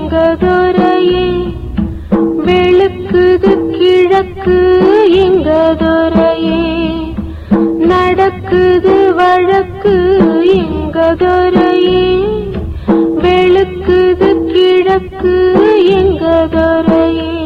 எங்க துறையே வெளுக்குது கிழக்கு எங்க துறையே நடக்குது வழக்கு எங்க துறையே வெளுக்குது கிழக்கு எங்க துறையே